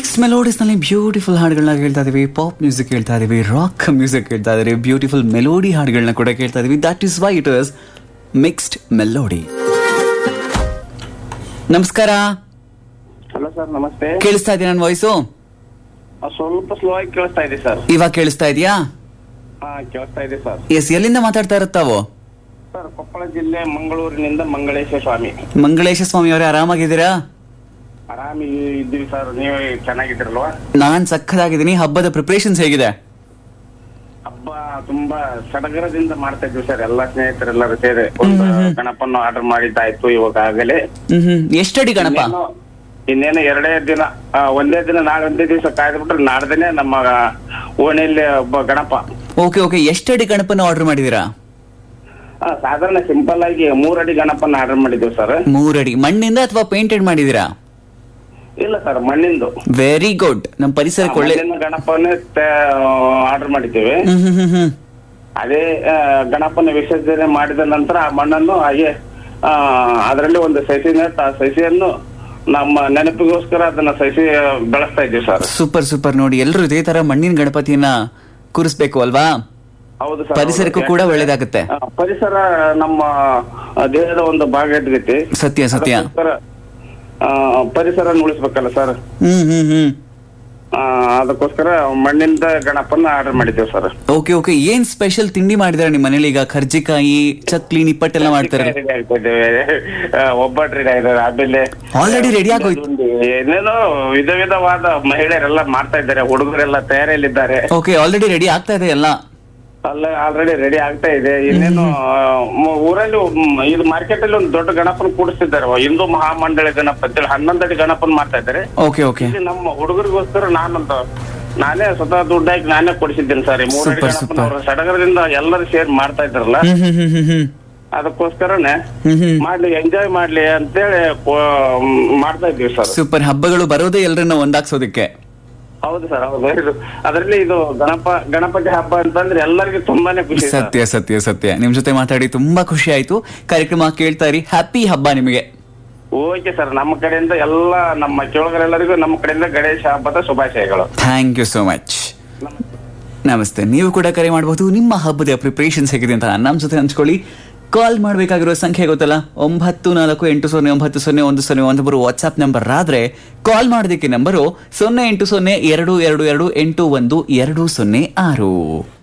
Mix ಮೆಲೋಡಿಸ್ನಲ್ಲಿ beautiful ಹಾಡುಗಳನ್ನ ಕೇಳ್ತಾ ಇದೀವಿ ಪಾಪ್ ಮ್ಯೂಸಿಕ್ ಕೇಳ್ತಾ ಇದೀವಿ ರಾಕ್ ಮ್ಯೂಸಿಕ್ ಕೇಳ್ತಾ ಇದೀವಿ ಬ್ಯೂಟಿಫುಲ್ ಮೆಲೋಡಿ ಹಾಡುಗಳನ್ನ ಕೂಡ ಕೇಳ್ತಾ ಇದೀವಿ that is why it is mixed melody ನಮಸ್ಕಾರ ಹಲೋ ಸರ್ ನಮಸ್ತೆ ಕೇಳಿಸ್ತಾ ಇದೆಯಾ ನನ್ನ ವಾಯ್ಸು ಆ, ಸ್ವಲ್ಪ ಸ್ಲೋ ಆಗಿ ಕೇಳಿಸ್ತಾ ಇದೆ ಸರ್ ಇವಾಗ ಕೇಳಿಸ್ತಾ ಇದೆಯಾ ಹಾ ಕೇಳಿಸ್ತಾ ಇದೆ ಸರ್ ಎಸ್ ಎಲ್ಲಿಂದ ಮಾತಾಡ್ತಾ ಇರುತ್ತಾವು ಸರ್ ಕೊಪ್ಪಳ ಜಿಲ್ಲೆ ಮಂಗಳೂರಿನಿಂದ ಮಂಗಳೇಶ ಸ್ವಾಮಿ ಮಂಗಳೇಶ ಸ್ವಾಮಿ ಅವರೇ ಆರಾಮಾಗಿದ್ದೀರಾ ಆರಾಮಿ ಇದ್ದೀವಿ ಸರ್ ನೀವು ಚೆನ್ನಾಗಿದ್ದೀರಲ್ವಾ ನಾನ್ ಸಖತ್ತಾಗಿದ್ದೀನಿ ಹಬ್ಬದ ಪ್ರಿಪರೇಷನ್ಸ್ ಹೇಗಿದೆ ಹಬ್ಬ ತುಂಬಾ ಸಡಗರದಿಂದ ಮಾಡ್ತಾ ಇದ್ವಿ ಸರ್ ಎಲ್ಲಾ ಸ್ನೇಹಿತರೆಲ್ಲರೂ ಸೇರಿ ಒಂದು ಗಣಪನ ಆರ್ಡರ್ ಮಾಡಿದ್ದಾಯ್ತು ಇವಾಗ ಆಗಲೇ ಹ್ಮ್ ಹ್ಮ್ ಎಷ್ಟಡಿ ಗಣಪ ಇನ್ನೇನು ಇನ್ನೇನು ಎರಡೇ ದಿನ ಆ, ಒಂದೇ ದಿನ ನಾಳೆ ಒಂದೇ ದಿವಸ ಕಾಯ್ದುಬಿಟ್ರೆ ನಾಡ್ದೇನೆ ನಮ್ಮ ಓಣಿಯಲ್ಲಿ ಒಬ್ಬ ಗಣಪ ಓಕೆ ಓಕೆ ಎಷ್ಟಡಿ ಗಣಪನ ಆರ್ಡರ್ ಮಾಡಿದೀರಾ ಆ, ಸಾಧಾರಣ ಸಿಂಪಲ್ ಆಗಿ ಮೂರಡಿ ಗಣಪನ ಆರ್ಡರ್ ಮಾಡಿದ್ವಿ ಸರ್ ಮೂರಡಿ ಮಣ್ಣಿಂದ ಅಥವಾ ಪೇಂಟೆಡ್ ಮಾಡಿದೀರಾ ಇಲ್ಲ ಸರ್ ಮಣ್ಣಿಂದು ವೆರಿ ಗುಡ್ ನಮ್ಮ ಪರಿಸರಕ್ಕೆ ಒಳ್ಳೆ ಮಣ್ಣಿನ ಗಣಪನೇ ಆರ್ಡರ್ ಮಾಡಿದ್ದೇವೆ ಹ್ಮ್ ಹ್ಮ್ ಹ್ಮ್ ಹ್ಮ್ ಅದೇ ಆ, ಗಣಪನ ವಿಸರ್ಜನೆ ಮಾಡಿದ ನಂತರ ಆ ಮಣ್ಣನ್ನು ಹಾಗೆ ಆ, ಅದರಲ್ಲಿ ಒಂದು ಸಸಿ ನೆಟ್ಟು ಆ ಸಸಿಯನ್ನು ನಮ್ಮ ನೆನಪಿಗೋಸ್ಕರ ಅದನ್ನ ಸಸಿ ಬೆಳೆಸ್ತಾ ಇದ್ದೀವಿ ಸರ್ ಸೂಪರ್ ಸೂಪರ್ ನೋಡಿ ಎಲ್ಲರೂ ಇದೇ ತರ ಮಣ್ಣಿನ ಗಣಪತಿಯನ್ನ ಕೂರಿಸ್ಬೇಕು ಅಲ್ವಾ ಹೌದು ಸರ್ ಪರಿಸರಕ್ಕೂ ಕೂಡ ಒಳ್ಳೇದಾಗುತ್ತೆ ಆ, ಪರಿಸರ ನಮ್ಮ ಆ, ದೇಹದ ಒಂದು ಭಾಗ ಇದ್ಗೈತಿ ಸತ್ಯ ಸತ್ಯ ಅದಕ್ಕೋಸ್ಕರ, ಆ, ಪರಿಸರ ಉಳಿಸ್ಬೇಕಲ್ಲ ಸರ್ ಹ್ಮ್ ಹ್ಮ್ ಹ್ಮ್ ಆ, ಅದಕ್ಕೋಸ್ಕರ ಮಣ್ಣಿಂದ ಗಣಪನ ಆರ್ಡರ್ ಮಾಡಿದ್ದೇವೆ ಸರ್ ಓಕೆ ಓಕೆ ಏನ್ ಸ್ಪೆಷಲ್ ತಿಂಡಿ ಮಾಡಿದಾರೆ ನಿಮ್ಮ ಮನೇಲಿ ಈಗ ಖರ್ಜಿಕಾಯಿ ಚಕ್ಲಿ ನಿಪ್ಪಟ್ಟೆಲ್ಲ ಮಾಡ್ತಾರೆ ರೆಡಿ ಆಗ್ತಾ ಇದ್ದೇವೆ ಒಬ್ಬಟ್ಟು ರೆಡಿ ಆಗಿದ್ದಾರೆ ಆಮೇಲೆ Already ready ಆಗೋಯ್ತು. ಏನೇನೋ ವಿಧ ವಿಧವಾದ ಮಹಿಳೆಯರೆಲ್ಲ ಮಾಡ್ತಾ ಇದ್ದಾರೆ ಹುಡುಗರೆಲ್ಲ ತಯಾರಿಯಲ್ಲಿದ್ದಾರೆ ಓಕೆ ಆಲ್ರೆಡಿ ರೆಡಿ ಆಗ್ತಾ ಇದೆ ಎಲ್ಲ ಅಲ್ಲ ಆಲ್ರೆಡಿ ರೆಡಿ ಆಗ್ತಾ ಇದೆ ಇನ್ನೇನು ಆ, ಮ- ಊರಲ್ಲಿ ಮ್, ಇದು ಮಾರ್ಕೆಟ್ ಅಲ್ಲಿ ಒಂದು ದೊಡ್ಡ ಗಣಪನ ಕೂಡಿಸ್ತಿದ್ದಾರೆ ಹಿಂದೂ ಮಹಾಮಂಡಳಿ ಗಣಪ ಅಂತೇಳಿ ಹನ್ನೊಂದಡಿ ಗಣಪನ ಮಾಡ್ತಾ ಇದ್ದಾರೆ ಓಕೆ ಓಕೆ ಇಲ್ಲಿ ನಮ್ಮ ಹುಡುಗರಿಗೋಸ್ಕರ ನಾನೊಂದು ನಾನೇ ಸ್ವತಃ ದುಡ್ಡು ಹಾಕಿ ನಾನೇ ಕೊಡಿಸಿದ್ದೇನೆ ಸರ್ ಈ ಮೂರಡಿ Super, ಗಣಪನ super. ಅವರು ಸಡಗರದಿಂದ ಎಲ್ಲರೂ ಸೇರಿ ಮಾಡ್ತಾ ಇದ್ದಾರಲ್ಲ ಹ್ಮ್ ಹ್ಮ್ ಹ್ಮ್ ಹ್ಮ್ ಹ್ಮ್ ಅದಕ್ಕೋಸ್ಕರನೇ ಹ್ಮ್ ಹ್ಮ್ ಮಾಡ್ಲಿ ಎಂಜಾಯ್ ಮಾಡ್ಲಿ ಅಂತೇಳಿ ಕೋ- ಮಾಡ್ತಾ ಇದ್ದೀವಿ ಸರ್ ಸೂಪರ್ ಹಬ್ಬಗಳು ಬರೋದೇ ಎಲ್ಲರನ್ನ ಒಂದಾಗ್ಸೋದಕ್ಕೆ ಹೌದು ಸರ್ ಹೌದು ಇದು ಅದರಲ್ಲಿ ಇದು ಗಣಪ ಗಣಪತಿ ಹಬ್ಬ ಅಂತಂದ್ರೆ ಎಲ್ಲರಿಗೂ ತುಂಬಾನೇ ಖುಷಿ ಸರ್ ಸತ್ಯ ಸತ್ಯ ಸತ್ಯ ನಿಮ್ ಜೊತೆ ಮಾತಾಡಿ ತುಂಬಾ ಖುಷಿ ಆಯ್ತು ಕಾರ್ಯಕ್ರಮ ಕೇಳ್ತಾ ಇರಿ ಹ್ಯಾಪಿ ಹಬ್ಬ ನಿಮಗೆ ಓಕೆ ಸರ್ ನಮ್ಮ ಕಡೆಯಿಂದ ಎಲ್ಲ ನಮ್ಮ ಕೇಳುಗರೆಲ್ಲರಿಗೂ ನಮ್ಮ ಕಡೆಯಿಂದ ಗಣೇಶ ಹಬ್ಬದ ಶುಭಾಶಯಗಳು ಥ್ಯಾಂಕ್ ಯು ಸೋ ಮಚ್ ನಮಸ್ತೆ ನೀವು ಕೂಡ ಕರೆ ಮಾಡಬಹುದು ನಿಮ್ಮ ಹಬ್ಬದ ಪ್ರಿಪರೇಷನ್ಸ್ ಹೇಗಿದೆ ಅಂತ ನಮ್ಮ ಜೊತೆ ಹಂಚ್ಕೊಳ್ಳಿ ಕಾಲ್ ಮಾಡಬೇಕಾಗಿರೋ ಸಂಖ್ಯೆ ಗೊತ್ತಲ್ಲ ಒಂಬತ್ತು ನಾಲ್ಕು ಎಂಟು ಸೊನ್ನೆ ಒಂಬತ್ತು ಸೊನ್ನೆ ಒಂದು ಸೊನ್ನೆ ಒಂದು ಮೂರು ವಾಟ್ಸ್ಆಪ್ ನಂಬರ್ ಆದ್ರೆ ಕಾಲ್ ಮಾಡೋದಕ್ಕೆ ನಂಬರು ಸೊನ್ನೆ ಎಂಟು ಸೊನ್ನೆ ಎರಡು ಎರಡು ಎರಡು ಎಂಟು ಒಂದು ಎರಡು ಸೊನ್ನೆ ಆರು